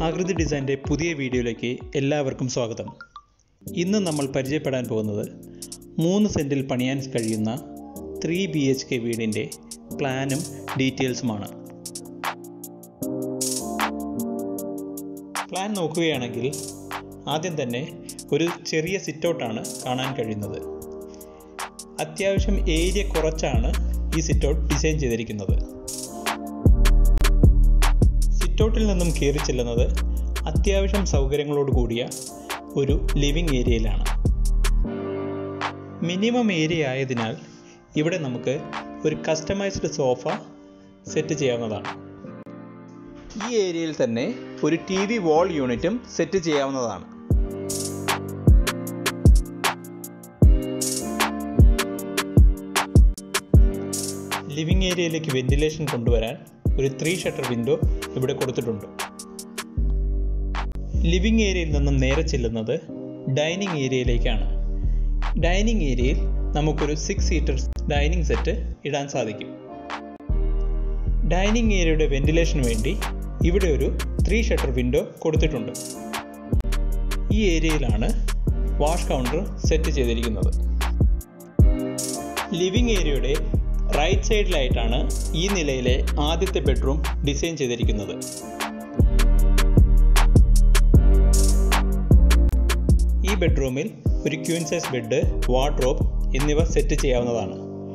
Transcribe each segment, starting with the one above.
ആകൃതി ഡിസൈൻ്റെ പുതിയ വീഡിയോയിലേക്ക് എല്ലാവർക്കും സ്വാഗതം ഇന്ന് നമ്മൾ പരിചയപ്പെടാൻ പോകുന്നത് മൂന്ന് സെൻറ്റിൽ പണിയാൻ കഴിയുന്ന ത്രീ ബി എച്ച് കെ വീടിൻ്റെ പ്ലാനും ഡീറ്റെയിൽസുമാണ് പ്ലാൻ നോക്കുകയാണെങ്കിൽ ആദ്യം തന്നെ ഒരു ചെറിയ സിറ്റൗട്ടാണ് കാണാൻ കഴിയുന്നത് അത്യാവശ്യം ഏരിയ കുറച്ചാണ് ഈ സിറ്റൗട്ട് ഡിസൈൻ ചെയ്തിരിക്കുന്നത് സിറ്റൗട്ടിൽ നിന്നും കയറി ചെല്ലുന്നത് അത്യാവശ്യം സൗകര്യങ്ങളോട് കൂടിയ ഒരു ലിവിംഗ് ഏരിയയിലാണ് മിനിമം ഏരിയ ആയതിനാൽ ഇവിടെ നമുക്ക് ഒരു കസ്റ്റമൈസ്ഡ് സോഫ സെറ്റ് ചെയ്യാവുന്നതാണ് ഈ ഏരിയയിൽ തന്നെ ഒരു ടി വി വാൾ യൂണിറ്റും സെറ്റ് ചെയ്യാവുന്നതാണ് ലിവിംഗ് ഏരിയയിലേക്ക് വെന്റിലേഷൻ കൊണ്ടുവരാൻ ഒരു ത്രീ ഷട്ടർ വിൻഡോ ഇവിടെ കൊടുത്തിട്ടുണ്ട് ലിവിംഗ് ഏരിയയിൽ നിന്നും നേരെ ചെല്ലുന്നത് ഡൈനിങ് ഏരിയയിലേക്കാണ് ഡൈനിങ് ഏരിയയിൽ നമുക്കൊരു സിക്സ് സീറ്റർ ഡൈനിങ് സെറ്റ് ഇടാൻ സാധിക്കും ഡൈനിങ് ഏരിയയുടെ വെന്റിലേഷന് വേണ്ടി ഇവിടെ ഒരു ത്രീ ഷട്ടർ വിൻഡോ കൊടുത്തിട്ടുണ്ട് ഈ ഏരിയയിലാണ് വാഷ് കൗണ്ടർ സെറ്റ് ചെയ്തിരിക്കുന്നത് ലിവിംഗ് ഏരിയയുടെ റൈറ്റ് സൈഡിലായിട്ടാണ് ഈ നിലയിലെ ആദ്യത്തെ ബെഡ്റൂം ഡിസൈൻ ചെയ്തിരിക്കുന്നത് ഈ ബെഡ്റൂമിൽ ഒരു ക്യൂൻ സൈസ് ബെഡ് വാർഡ്രോബ് എന്നിവ സെറ്റ് ചെയ്യാവുന്നതാണ്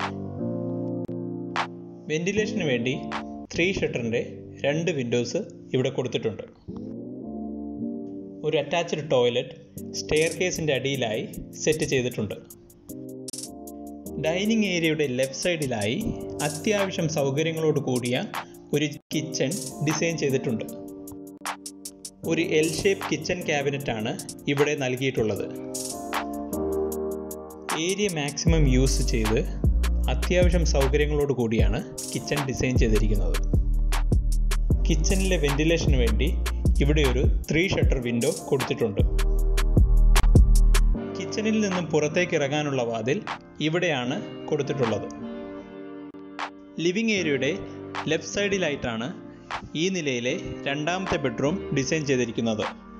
വെന്റിലേഷന് വേണ്ടി ത്രീ ഷട്ടറിൻ്റെ രണ്ട് വിൻഡോസ് ഇവിടെ കൊടുത്തിട്ടുണ്ട് ഒരു അറ്റാച്ച്ഡ് ടോയ്ലറ്റ് സ്റ്റെയർ കേസിൻ്റെ അടിയിലായി സെറ്റ് ചെയ്തിട്ടുണ്ട് ഡൈനിങ് ഏരിയയുടെ ലെഫ്റ്റ് സൈഡിലായി അത്യാവശ്യം സൗകര്യങ്ങളോട് കൂടിയ ഒരു കിച്ചൺ ഡിസൈൻ ചെയ്തിട്ടുണ്ട് ഒരു എൽ ഷേപ്പ് കിച്ചൺ ക്യാബിനറ്റ് ആണ് ഇവിടെ നൽകിയിട്ടുള്ളത് ഏരിയ മാക്സിമം യൂസ് ചെയ്ത് അത്യാവശ്യം സൗകര്യങ്ങളോട് കൂടിയാണ് കിച്ചൺ ഡിസൈൻ ചെയ്തിരിക്കുന്നത് കിച്ചണിലെ വെന്റിലേഷന് വേണ്ടി ഇവിടെ ഒരു ത്രീ ഷട്ടർ വിൻഡോ കൊടുത്തിട്ടുണ്ട് കിച്ചണിൽ നിന്നും പുറത്തേക്ക് ഇറങ്ങാനുള്ള വാതിൽ ഇവിടെയാണ് കൊടുത്തിട്ടുള്ളത് ലിവിംഗ് ഏരിയയുടെ ലെഫ്റ്റ് സൈഡിലായിട്ടാണ് ഈ നിലയിലെ രണ്ടാമത്തെ ബെഡ്റൂം ഡിസൈൻ ചെയ്തിരിക്കുന്നത്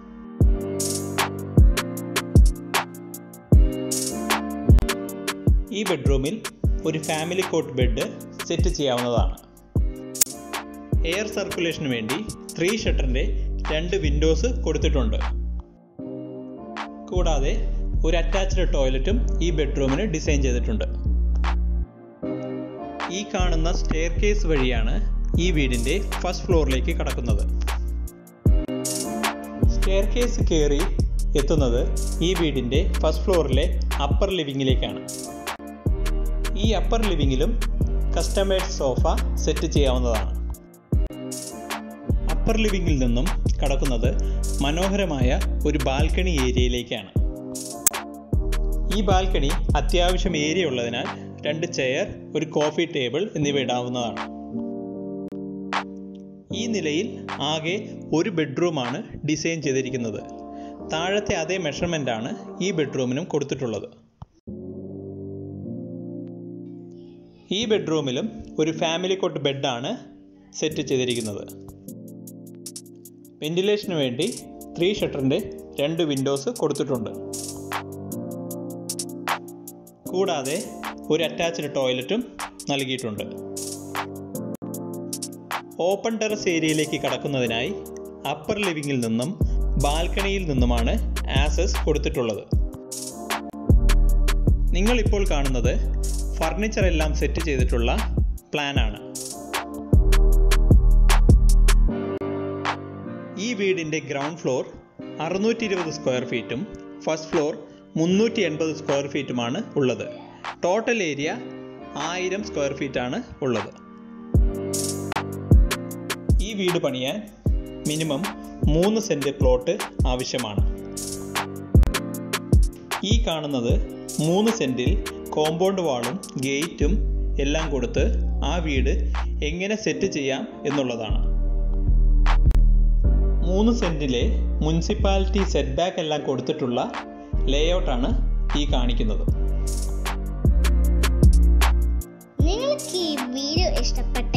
ഈ ബെഡ്റൂമിൽ ഒരു ഫാമിലി കോട്ട് ബെഡ് സെറ്റ് ചെയ്യാവുന്നതാണ് എയർ സർക്കുലേഷന് വേണ്ടി ത്രീ ഷട്ടറിൻ്റെ രണ്ട് വിൻഡോസ് കൊടുത്തിട്ടുണ്ട് കൂടാതെ ഒരു അറ്റാച്ച്ഡ് ടോയ്ലറ്റും ഈ ബെഡ്റൂമിന് ഡിസൈൻ ചെയ്തിട്ടുണ്ട് ഈ കാണുന്ന സ്റ്റെയർ കേസ് വഴിയാണ് ഈ വീടിൻ്റെ ഫസ്റ്റ് ഫ്ലോറിലേക്ക് കടക്കുന്നത് സ്റ്റെയർ കേസ് കയറി എത്തുന്നത് ഈ വീടിൻ്റെ ഫസ്റ്റ് ഫ്ലോറിലെ അപ്പർ ലിവിങ്ങിലേക്കാണ് ഈ അപ്പർ ലിവിങ്ങിലും കസ്റ്റമൈസ്ഡ് സോഫ സെറ്റ് ചെയ്യാവുന്നതാണ് അപ്പർ ലിവിങ്ങിൽ നിന്നും കടക്കുന്നത് മനോഹരമായ ഒരു ബാൽക്കണി ഏരിയയിലേക്കാണ് ഈ ബാൽക്കണി അത്യാവശ്യം ഏരിയ ഉള്ളതിനാൽ രണ്ട് ചെയർ ഒരു കോഫി ടേബിൾ എന്നിവ ഇടാവുന്നതാണ് ഈ നിലയിൽ ആകെ ഒരു ബെഡ്റൂമാണ് ഡിസൈൻ ചെയ്തിരിക്കുന്നത് താഴത്തെ അതേ മെഷർമെൻ്റ് ആണ് ഈ ബെഡ്റൂമിനും കൊടുത്തിട്ടുള്ളത് ഈ ബെഡ്റൂമിലും ഒരു ഫാമിലി കോട്ട് ബെഡാണ് സെറ്റ് ചെയ്തിരിക്കുന്നത് വെന്റിലേഷന് വേണ്ടി ത്രീ ഷട്ടറിൻ്റെ രണ്ട് വിൻഡോസ് കൊടുത്തിട്ടുണ്ട് കൂടാതെ ഒരു അറ്റാച്ച്ഡ് ടോയ്ലറ്റും നൽകിയിട്ടുണ്ട് ഓപ്പൺ ടെറസ് ഏരിയയിലേക്ക് കടക്കുന്നതിനായി അപ്പർ ലിവിങ്ങിൽ നിന്നും ബാൽക്കണിയിൽ നിന്നുമാണ് ആസസ് കൊടുത്തിട്ടുള്ളത് നിങ്ങളിപ്പോൾ കാണുന്നത് ഫർണിച്ചർ എല്ലാം സെറ്റ് ചെയ്തിട്ടുള്ള പ്ലാനാണ് ഈ വീടിൻ്റെ ഗ്രൗണ്ട് ഫ്ലോർ അറുന്നൂറ്റി ഇരുപത് സ്ക്വയർ ഫീറ്റും ഫസ്റ്റ് ഫ്ലോർ മുന്നൂറ്റി എൺപത് സ്ക്വയർ ഫീറ്റുമാണ് ഉള്ളത് ടോട്ടൽ ഏരിയ ആയിരം സ്ക്വയർ ഫീറ്റാണ് ഉള്ളത് ഈ വീട് പണിയാൻ മിനിമം മൂന്ന് സെൻറ്റ് പ്ലോട്ട് ആവശ്യമാണ് ഈ കാണുന്നത് മൂന്ന് സെൻറ്റിൽ കോമ്പൗണ്ട് വാളും ഗേറ്റും എല്ലാം കൊടുത്ത് ആ വീട് എങ്ങനെ സെറ്റ് ചെയ്യാം എന്നുള്ളതാണ് മൂന്ന് സെൻറ്റിലെ മുനിസിപ്പാലിറ്റി സെറ്റ് ബാക്ക് എല്ലാം കൊടുത്തിട്ടുള്ള ലേഔട്ടാണ് ഈ കാണിക്കുന്നത് നിങ്ങൾക്ക് ഈ വീഡിയോ ഇഷ്ടപ്പെട്ട